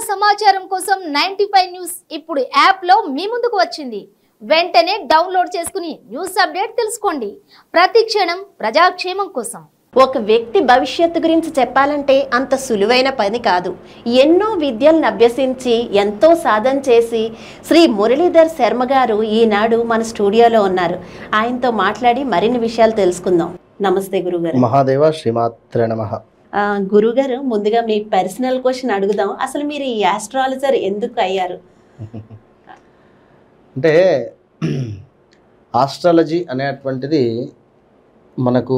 సమాచారం కోసం ninety five news ఇప్పుడు యాప్ లో మీ ముందుకు వచ్చింది వెంటనే డౌన్లోడ్ చేసుకుని న్యూస్ అప్డేట్ తెలుసుకోండి ప్రతి క్షణం ప్రజాక్షేమం కోసం ఒక వ్యక్తి భవిష్యత్తు గురించి చెప్పాలంటే అంత సులువైన పని కాదు ఎన్నో విద్యలను అభ్యసించి ఎంతో సాధన చేసి శ్రీ మురళీధర్ శర్మ గారు ఈనాడు మన స్టూడియోలో ఉన్నారు ఆయనతో మాట్లాడి మరిన్ని విషయాలు తెలుసుకుందాం నమస్తే గురుగారు మహాదేవ శ్రీమాత్రే నమ ఆ, గురుగారు ముందుగా మీ పర్సనల్ క్వశ్చన్ అడుగుదాం అసలు మీరు ఈ ఆస్ట్రాలజర్ ఎందుకు అయ్యారు అంటే ఆస్ట్రాలజీ అనేటువంటిది మనకు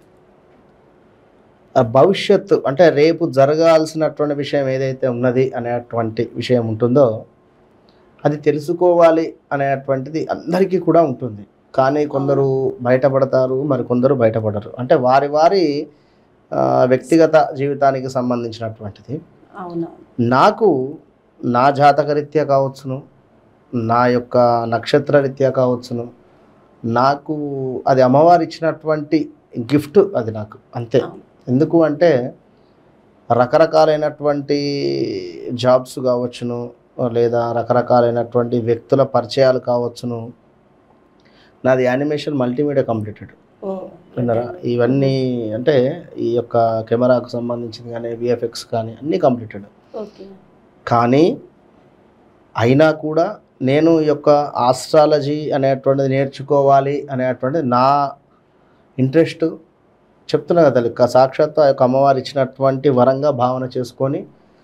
ఆ భవిష్యత్తు అంటే రేపు జరగాల్సినటువంటి విషయం ఏదైతే ఉన్నది అనేటువంటి విషయం ఉంటుందో అది తెలుసుకోవాలి అనేటువంటిది అందరికీ కూడా ఉంటుంది కానీ కొందరు బయటపడతారు మరి కొందరు బయటపడరు అంటే వారి వారి ఆ, వ్యక్తిగత జీవితానికి సంబంధించినటువంటిది అవును నాకు నా జాతకరీత్యా కావచ్చును నా యొక్క నక్షత్ర రీత్యా కావచ్చును నాకు అది అమ్మవారు ఇచ్చినటువంటి గిఫ్ట్ అది నాకు అంతే అవును. ఎందుకు అంటే రకరకాలైనటువంటి జాబ్స్ కావచ్చును లేదా రకరకాలైనటువంటి వ్యక్తుల పరిచయాలు కావచ్చును నాది యానిమేషన్ మల్టీమీడియా కంప్లీటెడ్ ఓ, విన్నారా ఇవన్నీ అంటే ఈ యొక్క కెమెరాకు సంబంధించింది కానీ విఎఫ్ఎక్స్ కానీ అన్నీ కంప్లీటెడ్ ఓకే కానీ అయినా కూడా నేను ఈ యొక్క ఆస్ట్రాలజీ అనేటువంటిది నేర్చుకోవాలి అనేటువంటిది నా ఇంట్రెస్ట్ చెప్తున్నా కదా తల్లి క- సాక్షాత్తు ఆ యొక్క అమ్మవారు ఇచ్చినటువంటి వరంగా భావన చేసుకొని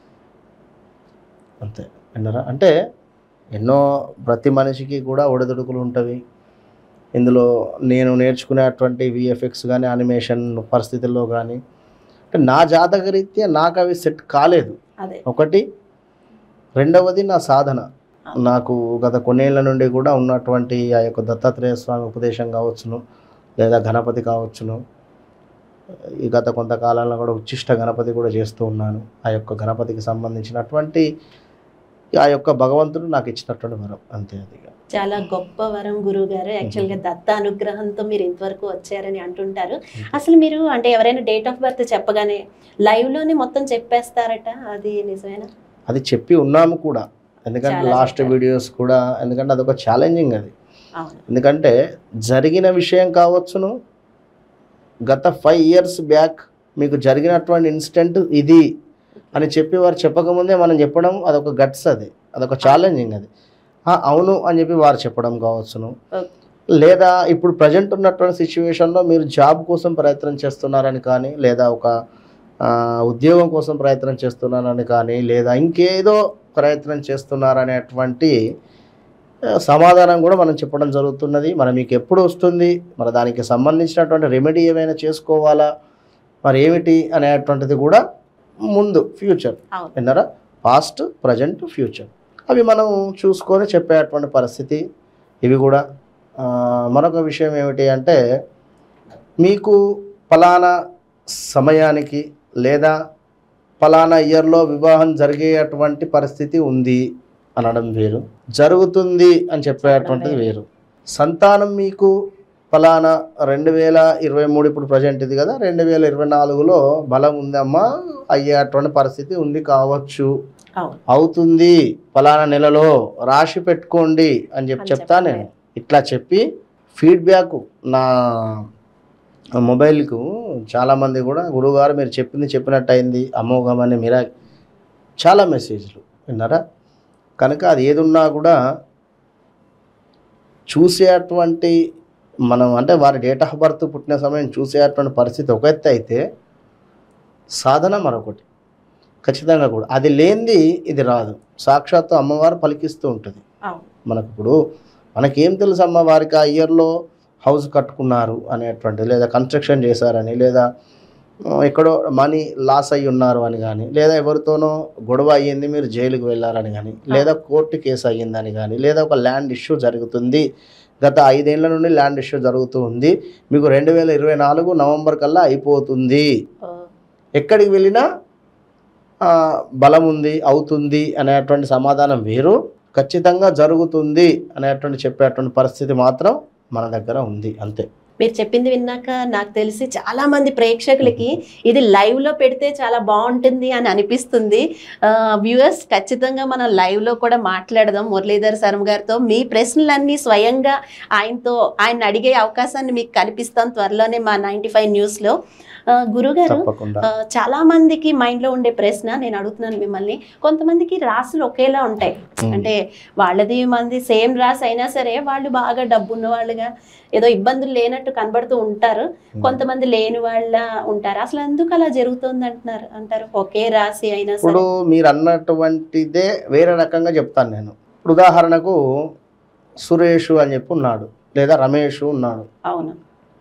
అంతే విన్నారా అంటే ఎన్నో ప్రతి మనిషికి కూడా ఒడిదుడుకులు ఉంటవి ఇందులో నేను నేర్చుకునేటువంటి విఎఫ్ఎక్స్ కానీ యానిమేషన్ పరిస్థితుల్లో కానీ అంటే నా జాతకరీత్యా నాకు అవి సెట్ కాలేదు అదే ఒకటి రెండవది నా సాధన నాకు గత కొన్నేళ్ల నుండి కూడా ఉన్నటువంటి ఆ యొక్క దత్తాత్రేయ స్వామి ఉపదేశం కావచ్చును లేదా గణపతి కావచ్చును ఈ గత కొంతకాలంలో కూడా ఉచ్చిష్ట గణపతి కూడా చేస్తూ ఉన్నాను ఆ యొక్క గణపతికి సంబంధించినటువంటి ఆ యొక్క భగవంతుడు నాకు ఇచ్చినటువంటి వరం అంతే అది ఇక. చాలా గొప్ప వరం గురువు గారు యాక్చువల్గా దత్త అనుగ్రహంతో మీరు ఇంతవరకు వచ్చారని అంటుంటారు అసలు మీరు అంటే ఎవరైనా డేట్ ఆఫ్ బర్త్ చెప్పగానే లైవ్ లోనే మొత్తం చెప్పేస్తారట అది నిజమేనా అది చెప్పి ఉన్నాము కూడా ఎందుకంటే చాలా లాస్ట్ చెప్పారు. వీడియోస్ కూడా ఎందుకంటే అదొక ఛాలెంజింగ్ అది అవును ఎందుకంటే జరిగిన విషయం కావచ్చును గత ఫైవ్ ఇయర్స్ బ్యాక్ మీకు జరిగినటువంటి ఇన్సిడెంట్ ఇది అని చెప్పి వారు చెప్పకముందే మనం చెప్పడం అదొక గట్స్ అది అదొక ఛాలెంజింగ్ అది ఆ, అవును అని చెప్పి వారు చెప్పడం కావచ్చును Okay. లేదా ఇప్పుడు ప్రజెంట్ ఉన్నటువంటి సిచ్యువేషన్లో మీరు జాబ్ కోసం ప్రయత్నం చేస్తున్నారని కానీ లేదా ఒక ఆ, ఉద్యోగం కోసం ప్రయత్నం చేస్తున్నారని కానీ లేదా ఇంకేదో ప్రయత్నం చేస్తున్నారనేటువంటి ఆ, సమాధానం కూడా మనం చెప్పడం జరుగుతున్నది మరి మీకు ఎప్పుడు వస్తుంది మరి దానికి సంబంధించినటువంటి రెమెడీ ఏమైనా చేసుకోవాలా మరి ఏమిటి అనేటువంటిది కూడా ముందు ఫ్యూచర్ అవును విన్నారా పాస్ట్ ప్రజెంట్ ఫ్యూచర్ అవి మనం చూసుకొని చెప్పేటువంటి పరిస్థితి ఇవి కూడా ఆ, మరొక విషయం ఏమిటి అంటే మీకు ఫలానా సమయానికి లేదా ఫలానా ఇయర్లో వివాహం జరిగేటువంటి పరిస్థితి ఉంది అనడం వేరు జరుగుతుంది అని చెప్పేటువంటిది వేరు సంతానం మీకు ఫలానా రెండు వేల ఇరవై మూడు ఇప్పుడు ప్రజెంట్ ఇది కదా రెండు వేల ఇరవై నాలుగులో బలం ఉందమ్మా అయ్యేటువంటి పరిస్థితి ఉంది కావచ్చు అవును అవుతుంది ఫలానా నెలలో రాసి పెట్టుకోండి అని చెప్పి అని చెప్తా చెప్పాలి. నేను ఇట్లా చెప్పి ఫీడ్బ్యాక్ నా మొబైల్కు చాలామంది కూడా గురువుగారు మీరు చెప్పింది చెప్పినట్టు అయింది అమోఘమని మీరా చాలా మెసేజ్లు విన్నారా కనుక అది ఏది ఉన్నా కూడా చూసేటువంటి మనం అంటే వారి డేట్ ఆఫ్ బర్త్ పుట్టిన సమయం చూసేటువంటి పరిస్థితి ఒక ఎత్తు అయితే సాధన మరొకటి ఖచ్చితంగా కూడా అది లేనిది ఇది రాదు సాక్షాత్తు అమ్మవారు పలికిస్తూ ఉంటుంది అవును మనకు ఇప్పుడు మనకేం తెలుసు అమ్మ వారికి ఆ ఇయర్లో హౌస్ కట్టుకున్నారు అనేటువంటిది లేదా కన్స్ట్రక్షన్ చేశారని లేదా ఆ, ఎక్కడో మనీ లాస్ అయ్యి ఉన్నారు అని కానీ లేదా ఎవరితోనో గొడవ అయ్యింది మీరు జైలుకి వెళ్ళారని కానీ లేదా కోర్టు కేసు అయ్యిందని కానీ లేదా ఒక ల్యాండ్ ఇష్యూ జరుగుతుంది గత ఐదేళ్ల నుండి ల్యాండ్ ఇష్యూ జరుగుతూ ఉంది మీకు రెండు వేల ఇరవై నాలుగు నవంబర్ కల్లా అయిపోతుంది ఓ, ఎక్కడికి వెళ్ళినా ఆ, బలం ఉంది అవుతుంది అనేటువంటి సమాధానం వేరు ఖచ్చితంగా జరుగుతుంది అనేటువంటి చెప్పేటువంటి పరిస్థితి మాత్రం మన దగ్గర ఉంది అంతే మీరు చెప్పింది విన్నాక నాకు తెలిసి చాలా మంది ప్రేక్షకులకి ఇది లైవ్ లో పెడితే చాలా బాగుంటుంది అని అనిపిస్తుంది వ్యూవర్స్ ఖచ్చితంగా మనం లైవ్ లో కూడా మాట్లాడదాం మురళీధర్ శర్మ గారితో మీ ప్రశ్నలన్నీ స్వయంగా ఆయనతో ఆయన అడిగే అవకాశాన్ని మీకు కల్పిస్తాం త్వరలోనే మా నైన్టీ ఫైవ్ న్యూస్ లో ఆ, గురుగారు తప్పకుండా ఆ, చాలా మందికి మైండ్ లో ఉండే ప్రశ్న నేను అడుగుతున్నాను మిమ్మల్ని కొంతమందికి రాసులు ఒకేలా ఉంటాయి ఉమ్. అంటే వాళ్ళది మంది సేమ్ రాసి అయినా సరే వాళ్ళు బాగా డబ్బు ఉన్న వాళ్ళుగా ఏదో ఇబ్బందులు లేనట్టు కనబడుతూ ఉంటారు కొంతమంది లేని వాళ్ళ ఉంటారు అసలు ఎందుకు అలా జరుగుతుంది అంటున్నారు అంటారు ఒకే రాశి అయినా ఇప్పుడు సరే మీరు అన్నటువంటిదే వేరే రకంగా చెప్తాను నేను ఇప్పుడు ఉదాహరణకు సురేష్ అని చెప్పి ఉన్నాడు లేదా రమేష్ ఉన్నాడు అవును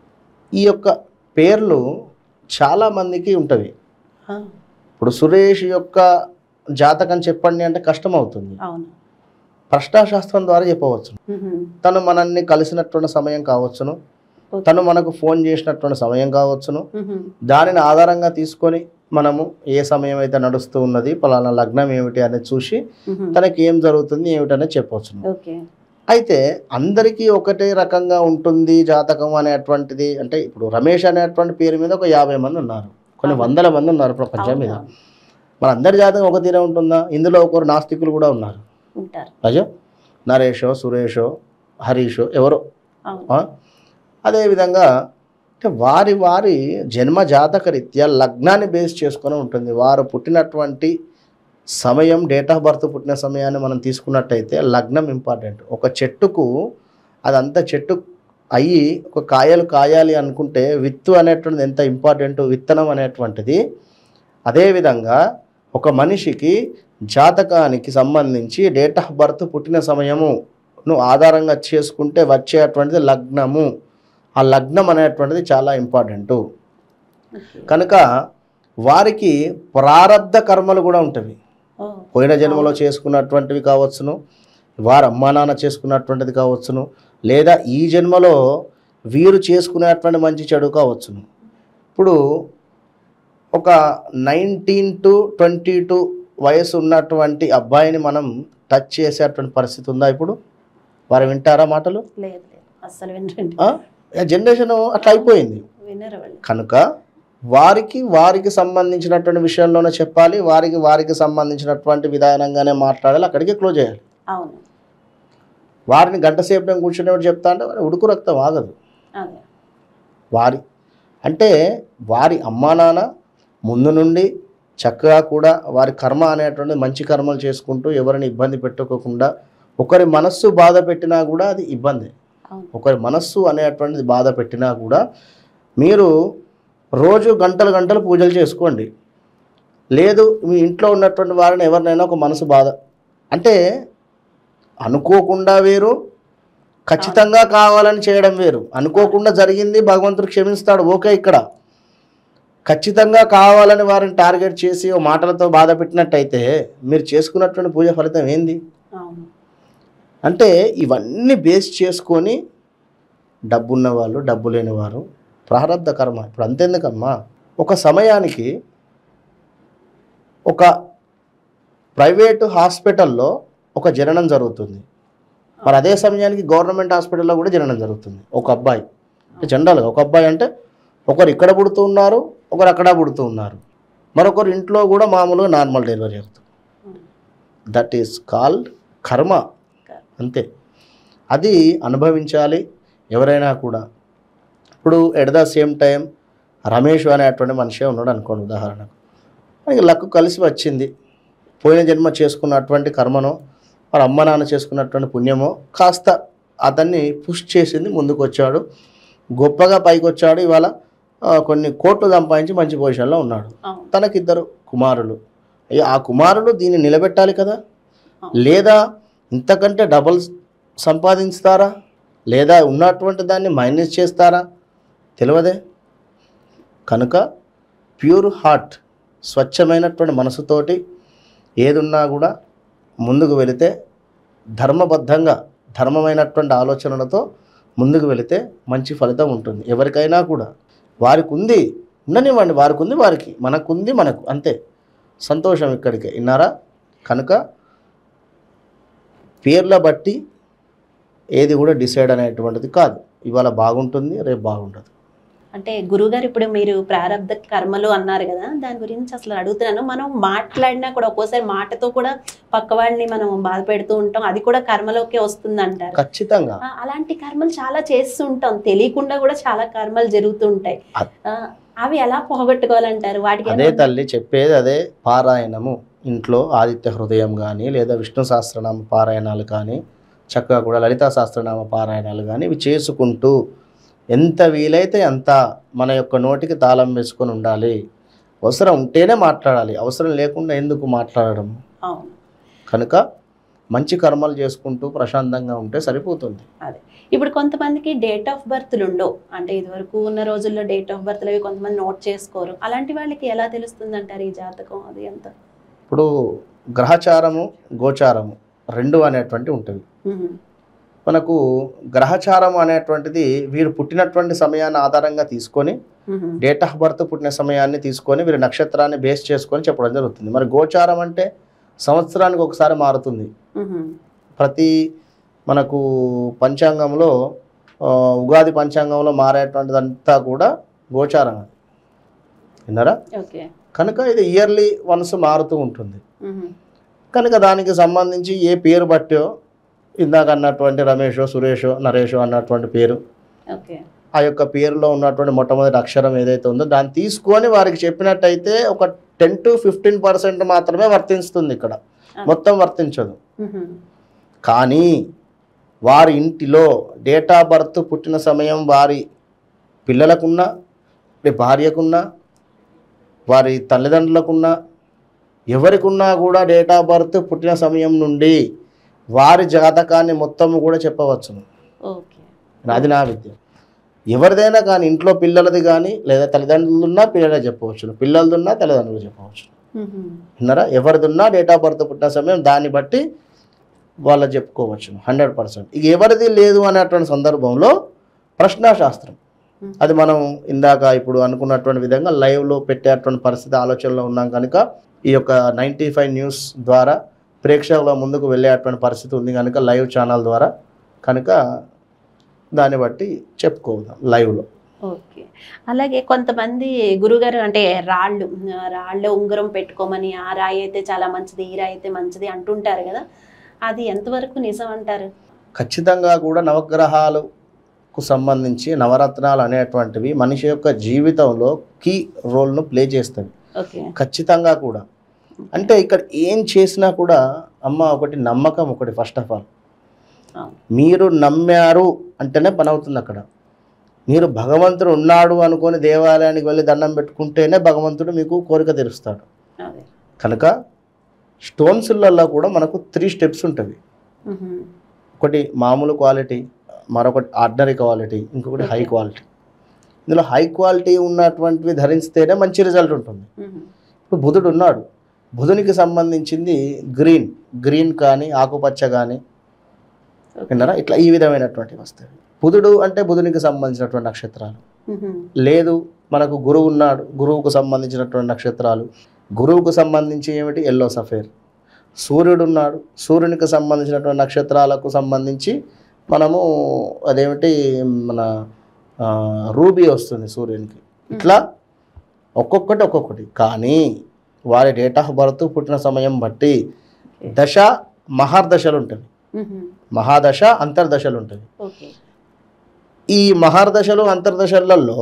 ఈ యొక్క పేర్లు చాలా మందికి ఉంటవి ఆ, ఇప్పుడు సురేష్ యొక్క జాతకం చెప్పండి అంటే కష్టం అవుతుంది అవును ప్రశ్నాశాస్త్రం ద్వారా చెప్పవచ్చు ఉహు, తను మనల్ని కలిసినటువంటి సమయం కావచ్చును ఓకే. తను మనకు ఫోన్ చేసినటువంటి సమయం కావచ్చును ఉహు, దానిని ఆధారంగా తీసుకొని మనము ఏ సమయం అయితే నడుస్తూ ఉన్నది పలానా లగ్నం ఏమిటి అనేది చూసి ఉహు, తనకి ఏం జరుగుతుంది ఏమిటనేది చెప్పవచ్చును ఓకే అయితే అందరికీ ఒకటే రకంగా ఉంటుంది జాతకం అనేటువంటిది అంటే ఇప్పుడు రమేష్ అనేటువంటి పేరు మీద ఒక యాభై మంది ఉన్నారు కొన్ని అవును. వందల మంది ఉన్నారు ప్రపంచం మీద అవును, మన అందరి జాతకం ఒక తీరే ఉంటుందా ఇందులో ఒకరు నాస్తికులు కూడా ఉన్నారు ఉంటారు అజో నరేషో సురేషో హరీషో ఎవరో అవును ఆ? అదేవిధంగా అంటే వారి వారి జన్మ జాతక రీత్యా లగ్నాన్ని బేస్ చేసుకొని ఉంటుంది వారు పుట్టినటువంటి సమయం డేట్ ఆఫ్ బర్త్ పుట్టిన సమయాన్ని మనం తీసుకున్నట్టయితే లగ్నం ఇంపార్టెంట్ ఒక చెట్టుకు అదంతా చెట్టు అయ్యి ఒక కాయలు కాయాలి అనుకుంటే విత్తు అనేటువంటిది ఎంత ఇంపార్టెంట్ విత్తనం అనేటువంటిది అదేవిధంగా ఒక మనిషికి జాతకానికి సంబంధించి డేట్ ఆఫ్ బర్త్ పుట్టిన సమయమును ఆధారంగా చేసుకుంటే వచ్చేటువంటిది లగ్నము ఆ లగ్నం అనేటువంటిది చాలా ఇంపార్టెంట్ ఓకే. కనుక వారికి ప్రారబ్ధ కర్మలు కూడా ఉంటవి ఓ, పోయిన జన్మలో చేసుకున్నటువంటివి కావచ్చును వారు అమ్మా నాన్న చేసుకున్నటువంటిది కావచ్చును లేదా ఈ జన్మలో వీరు చేసుకునేటువంటి మంచి చెడు కావచ్చును ఇప్పుడు ఒక నైన్టీన్ టు ట్వంటీ టూ వయసు ఉన్నటువంటి అబ్బాయిని మనం టచ్ చేసేటువంటి పరిస్థితి ఉందా ఇప్పుడు వారు వింటారా మాటలు లేదు లేదు అస్సలు వినరండి జనరేషన్ అట్లా అయిపోయింది వినరు వాళ్ళు కనుక వారికి వారికి సంబంధించినటువంటి విషయంలోనే చెప్పాలి వారికి వారికి సంబంధించినటువంటి విధానంగానే మాట్లాడాలి అక్కడికి క్లోజ్ చేయాలి అవును వారిని గంట సేపు నేను కూర్చునేవాడు చెప్తా అంటే వారి ఉడుకు రక్తం ఆగదు అదే వారి అంటే వారి అమ్మా నాన్న ముందు నుండి చక్కగా కూడా వారి కర్మ అనేటువంటి మంచి కర్మలు చేసుకుంటూ ఎవరిని ఇబ్బంది పెట్టుకోకుండా ఒకరి మనస్సు బాధ పెట్టినా కూడా అది ఇబ్బంది అవును ఒకరి మనస్సు అనేటువంటిది బాధ పెట్టినా కూడా మీరు రోజు గంటలు గంటలు పూజలు చేసుకోండి లేదు మీ ఇంట్లో ఉన్నటువంటి వారిని ఎవరినైనా ఒక మనసు బాధ అంటే అనుకోకుండా వేరు ఖచ్చితంగా కావాలని చేయడం వేరు అనుకోకుండా జరిగింది భగవంతుడు క్షమిస్తాడు ఓకే ఇక్కడ ఖచ్చితంగా కావాలని వారిని టార్గెట్ చేసి ఓ మాటలతో బాధ పెట్టినట్టయితే మీరు చేసుకున్నటువంటి పూజ ఫలితం ఏంది అవును అంటే ఇవన్నీ బేస్ చేసుకొని డబ్బున్న వాళ్ళు డబ్బు లేని వారు ప్రారంధ కర్మ ఇప్పుడు అంతెందుకమ్మా ఒక సమయానికి ఒక ప్రైవేటు హాస్పిటల్లో ఒక జననం జరుగుతుంది మరి అదే సమయానికి గవర్నమెంట్ హాస్పిటల్లో కూడా జననం జరుగుతుంది ఒక అబ్బాయి జనరల్గా ఒక అబ్బాయి అంటే ఒకరు ఇక్కడ పుడుతూ ఉన్నారు ఒకరు అక్కడ పుడుతూ ఉన్నారు మరొకరు ఇంట్లో కూడా మామూలుగా నార్మల్ డెలివరీ అవుతుంది దట్ ఈస్ కాల్డ్ కర్మ అంతే అది అనుభవించాలి ఎవరైనా కూడా ఇప్పుడు at the same time Ramesh అనేటువంటి మనిషే ఉన్నాడు అనుకోండి ఉదాహరణకు మనకి లక్ కలిసి వచ్చింది పోయిన జన్మ చేసుకున్నటువంటి కర్మనో మరి అమ్మ నాన్న చేసుకున్నటువంటి పుణ్యమో కాస్త అతన్ని పుష్ చేసింది ముందుకు వచ్చాడు గొప్పగా పైకి వచ్చాడు ఇవాళ ఆ, కొన్ని కోట్లు సంపాదించి మంచి పొజిషన్లో ఉన్నాడు అవును తనకిద్దరు కుమారులు అయ్యో ఆ కుమారులు దీన్ని నిలబెట్టాలి కదా అవును. లేదా ఇంతకంటే డబల్ సంపాదిస్తారా లేదా ఉన్నటువంటి దాన్ని మైనస్ చేస్తారా తెలియదే కనుక ప్యూర్ హార్ట్ స్వచ్ఛమైనటువంటి మనసుతోటి ఏదున్నా కూడా ముందుకు వెళితే ధర్మబద్ధంగా ధర్మమైనటువంటి ఆలోచనలతో ముందుకు వెళితే మంచి ఫలితం ఉంటుంది ఎవరికైనా కూడా వారికి ఉంది ఉండనివ్వండి వారికి ఉంది వారికి మనకు ఉంది మనకు అంతే సంతోషం ఇక్కడికే విన్నారా కనుక పేర్ల బట్టి ఏది కూడా డిసైడ్ అనేటువంటిది కాదు ఇవాళ బాగుంటుంది రేపు బాగుంటుంది అంటే గురుగారు ఇప్పుడు మీరు ప్రారంధ కర్మలు అన్నారు కదా దాని గురించి అసలు అడుగుతున్నాను మనం మాట్లాడినా కూడా ఒక్కోసారి మాటతో కూడా పక్కవాడిని మనం బాధ పెడుతూ ఉంటాం అది కూడా కర్మలోకే వస్తుంది అంటారు ఖచ్చితంగా ఆ, అలాంటి కర్మలు చాలా చేస్తూ ఉంటాం తెలియకుండా కూడా చాలా కర్మలు జరుగుతూ ఉంటాయి అ- ఆ, అవి ఎలా పోగొట్టుకోవాలంటారు వాటికి అదే ఏమైనా- తల్లి చెప్పేది అదే పారాయణము ఇంట్లో ఆదిత్య హృదయం కానీ లేదా విష్ణు సహస్రనామ పారాయణాలు కానీ చక్కగా కూడా లలితా సహస్రనామ పారాయణాలు కానీ ఇవి చేసుకుంటూ ఎంత వీలైతే అంత మన యొక్క నోటికి తాళం వేసుకొని ఉండాలి అవసరం ఉంటేనే మాట్లాడాలి అవసరం లేకుండా ఎందుకు మాట్లాడడం అవును కనుక మంచి కర్మలు చేసుకుంటూ ప్రశాంతంగా ఉంటే సరిపోతుంది ఇప్పుడు కొంతమందికి డేట్ ఆఫ్ బర్త్లు ఉండవు అంటే ఇదివరకు ఉన్న రోజుల్లో డేట్ ఆఫ్ బర్త్లు అవి కొంతమంది నోట్ చేసుకోరు అలాంటి వాళ్ళకి ఎలా తెలుస్తుంది అంటారు ఈ జాతకం అది ఎంత ఇప్పుడు గ్రహచారము గోచారము రెండు అనేటువంటి ఉంటుంది ఉహు. మనకు గ్రహచారం అనేటువంటిది వీరు పుట్టినటువంటి సమయాన్ని ఆధారంగా తీసుకొని ఉహు. డేట్ ఆఫ్ బర్త్ పుట్టిన సమయాన్ని తీసుకొని వీరి నక్షత్రాన్ని బేస్ చేసుకొని చెప్పడం జరుగుతుంది మరి గోచారం అంటే సంవత్సరానికి ఒకసారి మారుతుంది ఉహు. ప్రతి మనకు పంచాంగంలో ఆ, ఉగాది పంచాంగంలో మారేటువంటిదంతా కూడా గోచారం అది విన్నారా ఓకే కనుక ఇది ఇయర్లీ వన్స్ మారుతూ ఉంటుంది ఉహు. కనుక దానికి సంబంధించి ఏ పేరు బట్టో ఇందాక అన్నటువంటి రమేషో సురేషో నరేషో అన్నటువంటి పేరు ఓకే ఆ యొక్క పేరులో ఉన్నటువంటి మొట్టమొదటి అక్షరం ఏదైతే ఉందో దాన్ని తీసుకొని వారికి చెప్పినట్టయితే ఒక టెన్ టు ఫిఫ్టీన్ పర్సెంట్ మాత్రమే వర్తిస్తుంది ఇక్కడ మొత్తం వర్తించదు ఉహు. కానీ వారి ఇంటిలో డేట్ ఆఫ్ బర్త్ పుట్టిన సమయం వారి పిల్లలకున్నా వారి భార్యకున్నా వారి తల్లిదండ్రులకున్నా ఎవరికున్నా కూడా డేట్ ఆఫ్ బర్త్ పుట్టిన సమయం నుండి వారి జాతకాన్ని మొత్తం కూడా చెప్పవచ్చును ఓకే అది నా విద్య ఎవరిదైనా కానీ ఇంట్లో పిల్లలది కానీ లేదా తల్లిదండ్రులున్నా పిల్లలే చెప్పవచ్చు పిల్లలదున్నా తల్లిదండ్రులు చెప్పవచ్చు ఉహు. విన్నారా ఎవరిదున్నా డేట్ ఆఫ్ బర్త్ పుట్టిన సమయం దాన్ని బట్టి వాళ్ళు చెప్పుకోవచ్చు హండ్రెడ్ పర్సెంట్ ఇక ఎవరిది లేదు అనేటువంటి సందర్భంలో ప్రశ్నాశాస్త్రం అది మనం ఇందాక ఇప్పుడు అనుకున్నటువంటి విధంగా లైవ్లో పెట్టేటువంటి పరిస్థితి ఆలోచనలో ఉన్నాం కనుక ఈ యొక్క నైంటీ ఫైవ్ న్యూస్ ద్వారా ప్రేక్షకుల ముందుకు వెళ్ళేటువంటి పరిస్థితి ఉంది కనుక లైవ్ ఛానల్ ద్వారా కనుక దాన్ని బట్టి చెప్పుకోదాం లైవ్లో ఓకే అలాగే కొంతమంది గురుగారు అంటే రాళ్ళు ఆ, రాళ్ళ ఉంగరం పెట్టుకోమని ఆ రాయి అయితే చాలా మంచిది ఈ రాయి అయితే మంచిది అంటుంటారు కదా అది ఎంతవరకు నిజం అంటారు ఖచ్చితంగా కూడా నవగ్రహాలకు సంబంధించి నవరత్నాలు అనేటువంటివి మనిషి యొక్క జీవితంలో కీ రోల్ను ప్లే చేస్తుంది ఓకే ఖచ్చితంగా కూడా అంటే ఇక్కడ ఏం చేసినా కూడా అమ్మ ఒకటి నమ్మకం ఒకటి ఫస్ట్ ఆఫ్ ఆల్ అవును. మీరు నమ్మారు అంటేనే పని అవుతుంది అక్కడ మీరు భగవంతుడు ఉన్నాడు అనుకొని దేవాలయానికి వెళ్ళి దండం పెట్టుకుంటేనే భగవంతుడు మీకు కోరిక తీరుస్తాడు అదే కనుక స్టోన్స్లలో కూడా మనకు త్రీ స్టెప్స్ ఉంటుంది ఉహు. ఒకటి మామూలు క్వాలిటీ మరొకటి ఆర్డినరీ క్వాలిటీ ఇంకొకటి హై Okay. క్వాలిటీ ఇందులో హై క్వాలిటీ ఉన్నటువంటివి ధరిస్తేనే మంచి రిజల్ట్ ఉంటుంది ఉహు. ఇప్పుడు బుధుడు ఉన్నాడు బుధునికి సంబంధించింది గ్రీన్ గ్రీన్ కానీ ఆకుపచ్చ కానీ ఓకే. విన్నారా ఇట్లా ఈ విధమైనటువంటివి వస్తాయి బుధుడు అంటే బుధునికి సంబంధించినటువంటి నక్షత్రాలు ఉహు. లేదు మనకు గురువు ఉన్నాడు గురువుకు సంబంధించినటువంటి నక్షత్రాలు గురువుకు సంబంధించి ఏమిటి ఎల్లో సఫేర్ సూర్యుడు ఉన్నాడు సూర్యునికి సంబంధించినటువంటి నక్షత్రాలకు సంబంధించి మనము అదేమిటి మన ఆ, రూబీ వస్తుంది సూర్యునికి ఇట్లా ఒక్కొక్కటి ఒక్కొక్కటి కానీ వారి డేట్ ఆఫ్ బర్త్ పుట్టిన సమయం బట్టి దశ మహర్దశలు ఉంటుంది ఉహు. మహాదశ అంతర్దశలు ఉంటుంది ఓకే ఈ మహాదశలు అంతర్దశలలో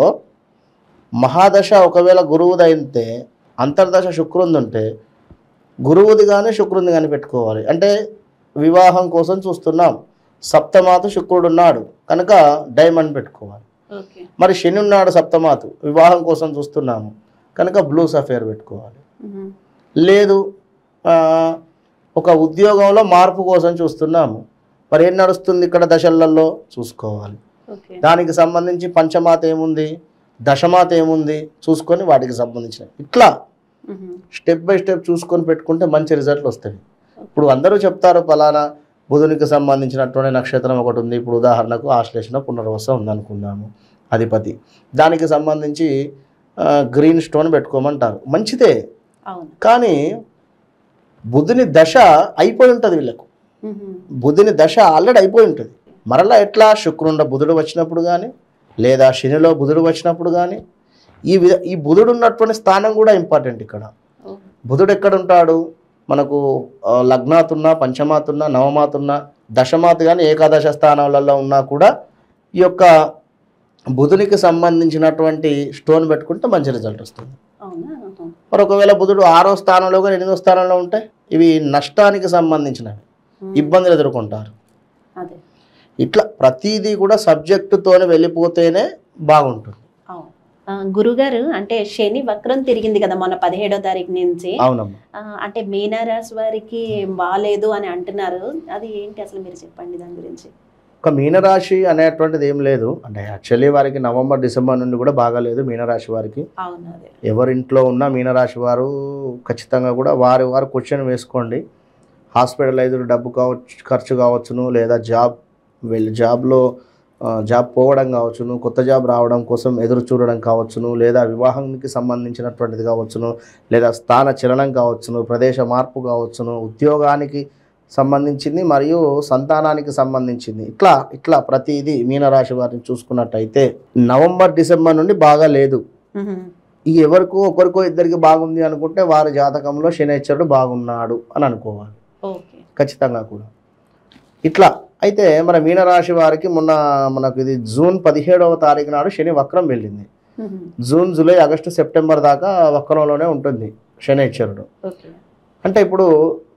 మహాదశ ఒకవేళ గురువుది అయితే అంతర్దశ శుక్రుంది ఉంటే గురువుది కానీ శుక్రుంది కానీ పెట్టుకోవాలి అంటే వివాహం కోసం చూస్తున్నాం సప్తమాత శుక్రుడు ఉన్నాడు కనుక డైమండ్ పెట్టుకోవాలి ఓకే మరి శని ఉన్నాడు సప్తమాతు వివాహం కోసం చూస్తున్నాము కనుక బ్లూ సఫేర్ పెట్టుకోవాలి ఉహు. లేదు ఆ, ఒక ఉద్యోగంలో మార్పు కోసం చూస్తున్నాము మరి ఏం నడుస్తుంది ఇక్కడ దశలలో చూసుకోవాలి ఓకే దానికి సంబంధించి పంచమాత ఏముంది దశమాత ఏముంది చూసుకొని వాటికి సంబంధించిన ఇట్లా ఉహు. స్టెప్ బై స్టెప్ చూసుకొని పెట్టుకుంటే మంచి రిజల్ట్లు వస్తాయి ఇప్పుడు అందరూ చెప్తారు ఫలానా బుధునికి సంబంధించినటువంటి నక్షత్రం ఒకటి ఉంది ఇప్పుడు ఉదాహరణకు ఆశ్లేషణ పునర్వస ఉందనుకుందాము అధిపతి దానికి సంబంధించి ఆ, గ్రీన్ స్టోన్ పెట్టుకోమంటారు మంచిదే అవును కానీ బుధుని దశ అయిపోయి ఉంటుంది వీళ్ళకు ఉహు. బుధుని దశ ఆల్రెడీ అయిపోయి ఉంటుంది మరలా ఎట్లా శుక్రుండ బుధుడు వచ్చినప్పుడు కానీ లేదా శనిలో బుధుడు వచ్చినప్పుడు కానీ ఈ విధ ఈ బుధుడు ఉన్నటువంటి స్థానం కూడా ఇంపార్టెంట్ ఇక్కడ బుధుడు ఎక్కడ ఉంటాడు మనకు ఆ, లగ్నాతున్నా పంచమాతున్నా నవమాతున్నా దశమాతు కానీ ఏకాదశ స్థానాలలో ఉన్నా కూడా ఈ యొక్క బుధునికి సంబంధించినటువంటి స్టోన్ పెట్టుకుంటే మంచి రిజల్ట్ వస్తుంది అవునా మరి ఒకవేళ బుధుడు ఆరో స్థానంలో కానీ ఎనిమిదో స్థానంలో ఉంటే ఇవి నష్టానికి సంబంధించినవి ఇబ్బందులు ఎదుర్కొంటారు అదే ఇట్లా ప్రతిదీ కూడా సబ్జెక్టుతోనే వెళ్ళిపోతేనే బాగుంటుంది అవును ఆ, గురుగారు అంటే శని వక్రం తిరిగింది కదా మొన్న పదిహేడో తారీఖు నుంచి అవునమ్మా ఆ, అంటే మీనరాశి వారికి బాగాలేదు అని అంటున్నారు అది ఏంటి అసలు మీరు చెప్పండి దాని గురించి ఒక మీనరాశి అనేటువంటిది ఏం లేదు అంటే యాక్చువల్లీ వారికి నవంబర్ డిసెంబర్ నుండి కూడా బాగాలేదు మీనరాశి వారికి అవును అదే ఎవరింట్లో ఉన్న మీనరాశి వారు ఖచ్చితంగా కూడా వారి వారు క్వశ్చన్ వేసుకోండి హాస్పిటలైజ్డ్ డబ్బు కావచ్చు ఖర్చు కావచ్చును లేదా జాబ్ వెళ్ళి జాబ్లో ఆ, జాబ్ పోవడం కావచ్చును కొత్త జాబ్ రావడం కోసం ఎదురు చూడడం కావచ్చును లేదా వివాహానికి సంబంధించినటువంటిది కావచ్చును లేదా స్థాన చలనం కావచ్చును ప్రదేశ మార్పు కావచ్చును ఉద్యోగానికి సంబంధించింది మరియు సంతానానికి సంబంధించింది ఇట్లా ఇట్లా ప్రతిదీ మీనరాశి వారిని చూసుకున్నట్టయితే నవంబర్ డిసెంబర్ నుండి బాగా లేదు ఈ ఎవరికో ఒకరికో ఇద్దరికి బాగుంది అనుకుంటే వారి జాతకంలో శనిశ్వరుడు బాగున్నాడు అని అనుకోవాలి ఓకే ఖచ్చితంగా కూడా ఇట్లా అయితే మన మీనరాశి వారికి మొన్న మనకు ఇది జూన్ పదిహేడవ తారీఖు నాడు శని వక్రం వెళ్ళింది జూన్ జూలై ఆగస్టు సెప్టెంబర్ దాకా వక్రంలోనే ఉంటుంది శనిశ్వరుడు ఓకే అంటే ఇప్పుడు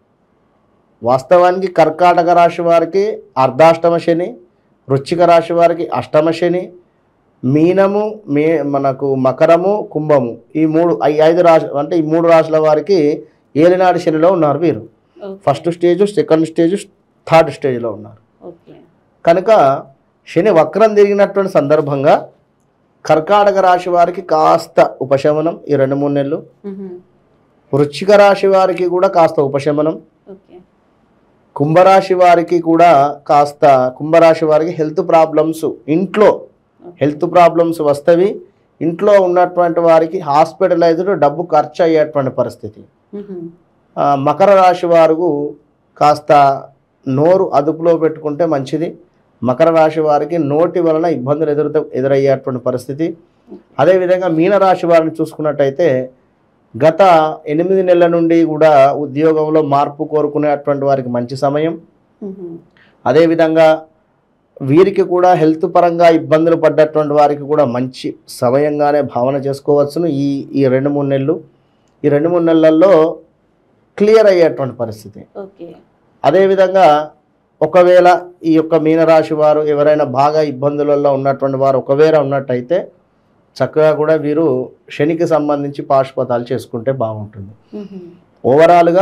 వాస్తవానికి కర్కాటక రాశి వారికి అర్ధాష్టమ శని వృశ్చిక రాశి వారికి అష్టమ శని మీనము మే మనకు మకరము కుంభము ఈ మూడు ఐ- ఐదు రాశి అంటే ఈ మూడు రాశుల వారికి ఏలినాడు శనిలో ఉన్నారు వీరు first stage second stage third స్టేజ్లో ఉన్నారు ఓకే కనుక శని వక్రం తిరిగినటువంటి సందర్భంగా కర్కాటక రాశి వారికి కాస్త ఉపశమనం ఈ రెండు మూడు నెలలు వృశ్చిక రాశి వారికి కూడా కాస్త ఉపశమనం ఓకే కుంభరాశి వారికి కూడా కాస్త కుంభరాశి వారికి హెల్త్ ప్రాబ్లమ్స్ ఇంట్లో హెల్త్ ప్రాబ్లమ్స్ వస్తవి ఇంట్లో ఉన్నటువంటి వారికి హాస్పిటలైజ్డ్ డబ్బు ఖర్చు అయ్యేటువంటి పరిస్థితి ఆ, మకర రాశి వారు కాస్త నోరు అదుపులో పెట్టుకుంటే మంచిది మకర రాశి వారికి నోటి వలన ఇబ్బందులు ఎదురు ఎదురయ్యేటువంటి పరిస్థితి అదేవిధంగా మీనరాశి వారిని చూసుకున్నట్టయితే గత ఎనిమిది నెలల నుండి కూడా ఉద్యోగంలో మార్పు కోరుకునేటువంటి వారికి మంచి సమయం అదేవిధంగా వీరికి కూడా హెల్త్ పరంగా ఇబ్బందులు పడ్డటువంటి వారికి కూడా మంచి సమయంగానే భావన చేసుకోవచ్చును ఈ ఈ రెండు మూడు నెలలు ఈ రెండు మూడు నెలల్లో క్లియర్ అయ్యేటువంటి పరిస్థితి ఓకే అదేవిధంగా ఒకవేళ ఈ యొక్క మీనరాశి వారు ఎవరైనా బాగా ఇబ్బందులలో ఉన్నటువంటి వారు ఒకవేళ ఉన్నట్టయితే చక్కగా కూడా వీరు శనికి సంబంధించి పాశుపతాలు చేసుకుంటే బాగుంటుంది ఓవరాల్గా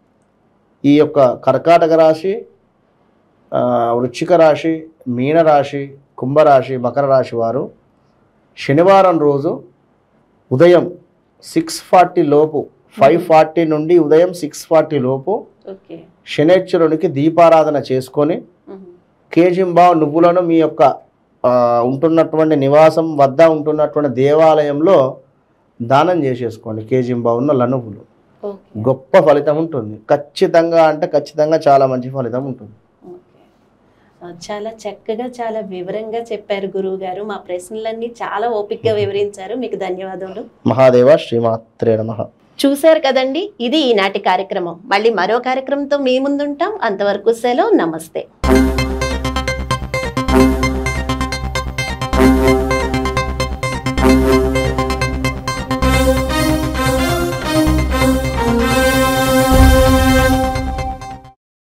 ఈ యొక్క కర్కాటక రాశి ఆ, వృశ్చిక రాశి మీనరాశి కుంభరాశి మకర రాశి వారు శనివారం రోజు ఉదయం సిక్స్ ఫార్టీ లోపు ఫైవ్ ఫార్టీ నుండి ఉదయం సిక్స్ ఫార్టీ లోపు ఓకే శనేశ్వరునికి దీపారాధన చేసుకొని కేజింబావ్ నువ్వులను మీ యొక్క ఆ, ఉంటున్నటువంటి నివాసం వద్ద ఉంటున్నటువంటి దేవాలయంలో దానం చేసేసుకోండి కేజింబావ్ ఉన్న లనువులు ఓకే గొప్ప ఫలితం ఉంటుంది ఖచ్చితంగా అంటే ఖచ్చితంగా చాలా మంచి ఫలితం ఉంటుంది ఓకే ఆ, చాలా చక్కగా చాలా వివరంగా చెప్పారు గురువు గారు మా ప్రశ్నలన్నీ చాలా ఓపికగా వివరించారు మీకు ధన్యవాదములు మహాదేవ శ్రీమాత్రే నమ చూశారు కదండి ఇది ఈనాటి కార్యక్రమం మళ్ళీ మరో కార్యక్రమంతో మీ ముందుంటాం అంతవరకు సెలవు నమస్తే